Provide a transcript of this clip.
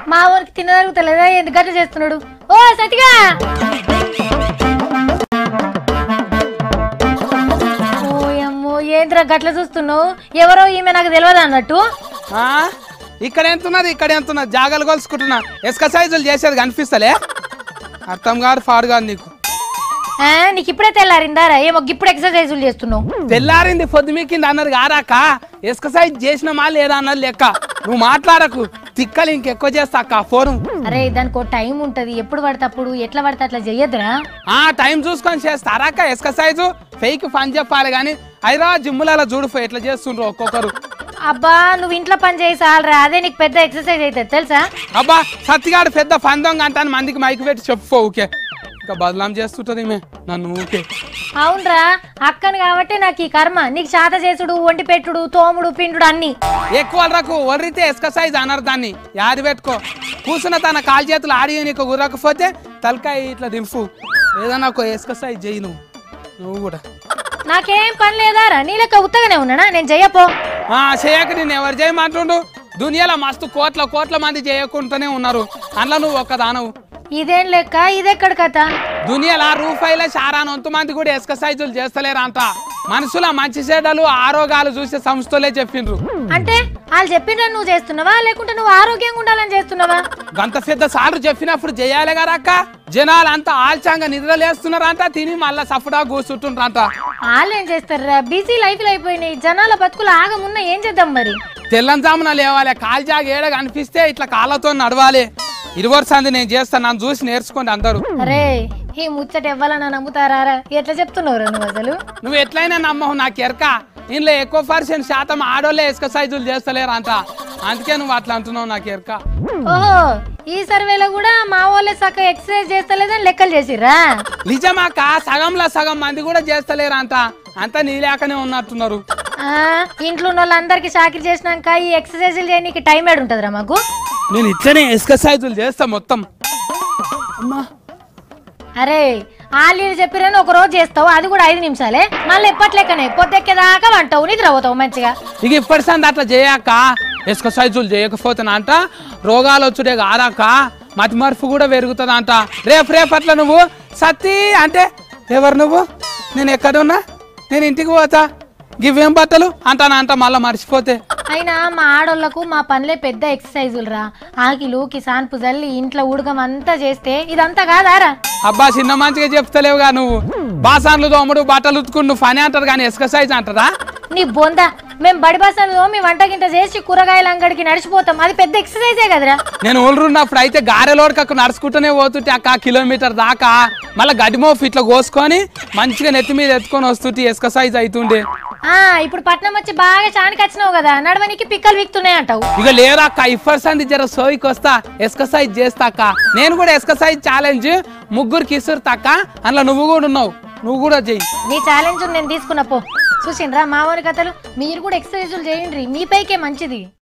మా ఊరికి తినదరుగుతలేదా ఎందుకు గట్ల చేస్తున్నాడు ఓ సతిగా ఓయమ్మో ఏంద్రా గట్ల చూస్తున్నావు ఎవరో ఈమె నాకు తెలియదు అన్నట్టు ఆ? ఇక్కడ ఎంతున్నది ఇక్కడ ఎంతున్నది జాగలు కొలుసుకుంటున్నా ఎస్క సైజులు చేసేది కనిపిస్తలే అర్థం కాదు ఫాడు కాదు నీకు ఆ, నీకు ఇప్పుడే తెల్లారిందారా ఏమో ఇప్పుడు ఎక్సర్సైజులు చేస్తున్నావు తెల్లారింది పొద్దు మీకింది అన్నది కారాక ఎస్క సైజ్ చేసినామా లేదా అన్నది లెక్క నువ్వు మాట్లాడకు తిక్కలు ఇంకెక్కువ చేస్తా అక్క ఫోను అరే దానికి ఒక టైం ఉంటది ఎప్పుడు పడితే అప్పుడు ఎట్లా పడితే అట్లా చెయ్యొద్దురా ఆ టైం చూసుకొని చేస్తారా అక్క ఎస్క సైజు ఫెయిక్ పని చెప్పాలి కానీ హైదరాబాద్ జిమ్ములలో చూడు ఫో ఎట్లా చేస్తుండ్రు ఒక్కొక్కరు అబ్బా నువ్వు ఇంట్లో పని చేసి ఆలరా అదే నీకు పెద్ద ఎక్సర్సైజ్ అవుతుంది తెలుసా అబ్బా సత్తిగాడు పెద్ద పందొంగ అంటాను మందికి మైకి పెట్టి చెప్పు ఊకే ఇంకా బదలాం చేస్తుంటది మే నన్ను ఊకే అవునరా అక్కను కాబట్టి నాకు ఈ కర్మ నీకు శాత చేసుడు ఒంటి పెట్టుడు తోముడు పిండుడు అన్ని ఎక్కువ రకు ఒర్రితే ఎస్క సైజ్ అనరు దాన్ని యాది పెట్టుకో కూర్చున్న తన కాలు చేతులు ఆడి నీకు గురకపోతే తలకాయ ఇట్లా దింపు ఏదన్నా ఒక ఎస్క సైజ్ చేయి నువ్వు నువ్వు కూడా నాకేం పని లేదారా నీ లెక్క ఉత్తగానే ఉన్నానా నేను చెయ్యపో ఆ చేయక నేను ఎవరు చేయమంటుండు దునియాలో మస్తు కోట్ల కోట్ల మంది చేయకుండానే ఉన్నారు అందులో నువ్వు ఒక్క దానవు ఇదేం లెక్క ఇదెక్కడ కథ దునియాలో రూపాయల శారాన్ వంతు మంది కూడా ఎస్క సైజులు చేస్తలేరు అంట మనుషుల మంచి చెడ్డలు ఆరోగ్యాలు చూసే సంస్థలే చెప్పిండ్రు అంటే వాళ్ళు చెప్పిన నువ్వు చేస్తున్నావా లేకుంటే నువ్వు ఆరోగ్యంగా ఉండాలని చేస్తున్నావా గంత పెద్ద సార్లు చెప్పినప్పుడు చేయాలి కదా అక్క జనాలు అంతా ఆల్చంగా నిద్రలేస్తున్నారంట తిని మళ్ళా సఫడా కూర్చుంటుండ్రంట వాళ్ళు ఏం చేస్తారా బిజీ లైఫ్లు అయిపోయినాయి జనాల బతుకులు ఆగమున్నా ఏం చేద్దాం మరి తెల్లంజామున లేవాలి కాలు జాగ ఏడ కనిపిస్తే ఇట్లా కాళ్ళతో నడవాలి ఇరువరు సంది నేను చేస్తాను నన్ను చూసి నేర్చుకోండి అందరూ అరే ఈ ముచ్చట ఎవ్వాలన్నా నమ్ముతారా ఎట్లా చెప్తున్నావురా నువ్వు అసలు నువ్వు ఎట్లయినా నమ్మవు నాకు ఎరక ఇందులో ఎక్కువ పర్సెంట్ శాతం ఆడోళ్ళే ఇసుక సైజులు చేస్తలేరు అంట అందుకే నువ్వు అట్లా అంటున్నావు నాకు ఎరక ఓహో ఈ సర్వేలో కూడా మా వాళ్ళే సక్క ఎక్సర్సైజ్ చేస్తలేదని లెక్కలు చేసిర్రా నిజమాక సగంలో సగం మంది కూడా చేస్తలేరు అంట అంతా నీలేకనే ఉన్నట్టున్నారు ఆ, ఇంట్లో ఉన్న వాళ్ళందరికీ చాకరీ చేసినాక ఈ ఎక్సర్సైజులు చేయడానికి టైం ఏడు ఉంటుందిరా మాకు నేను ఇట్లనే ఇసుక సైజులు చేస్తా మొత్తం అమ్మా అరే ఆలీలు చెప్పిరని ఒక రోజు చేస్తావు అది కూడా ఐదు నిమిషాలే మళ్ళీ ఎప్పట్లేకనే పొద్దెక్కేదాకా వంటావు నిద్రపోతావు మంచిగా ఇక ఇప్పటి సంది అట్లా చేయక ఇసుక సైజులు చేయకపోతేనంట రోగాలు వచ్చుడే కాదాక మతి మరుపు కూడా పెరుగుతుందంట రేపు రేపు అట్లా నువ్వు సత్తి అంటే ఎవరు నువ్వు నేను ఎక్కడున్నా నేను ఇంటికి పోతా గివేం బట్టలు అంటాను అంట మళ్ళీ మర్చిపోతే అయినా మా ఆడోళ్లకు మా పనులే పెద్ద ఎక్సర్సైజులు రా ఆకిలు కిసాన్పు జల్లి ఇంట్లో ఉడకం అంతా చేస్తే ఇదంతా కాదారా అబ్బా చిన్న మంచిగా చెప్తలేవుగా నువ్వు బాసాన్లు దోముడు బట్టలు ఉతుకుడు నువ్వు పని అంటారు కానీ ఇసుక సైజ్ అంటారా నీ బొంద మేము బడి బస్సులో మీ వంట గింట చేసి కూరగాయల అంగడికి నడిచిపోతాం అది పెద్ద ఎక్సర్సైజే కదరా నేను ఊళ్ళున్నప్పుడు అయితే గారెలోడికి నడుచుకుంటూనే పోతుంటే అక్క కిలోమీటర్ దాకా మళ్ళీ గడిమోఫ్ ఇట్లా కోసుకొని మంచిగా నెత్తి మీద ఎత్తుకొని వస్తుంటే ఇసుక సైజ్ అవుతుండే ఆ ఇప్పుడు పట్నం వచ్చి బాగా చానికి వచ్చినావు కదా నడవనికి పిక్కలు విక్తున్నాయి అంటావు ఇక లేరా అక్క ఇఫర్స్ అంది జర సోయికి వస్తా ఎస్క సైజ్ చేస్తా అక్క నేను కూడా ఎస్క సైజ్ ఛాలెంజ్ ముగ్గురికి ఇసురుతా అక్క అందులో నువ్వు కూడా ఉన్నావు నువ్వు కూడా చెయ్యి నీ ఛాలెంజ్ నేను తీసుకున్న పో చూసిండ్రా మావోని కథలు మీరు కూడా ఎక్సర్సైజులు చేయండి మీ పైకే మంచిది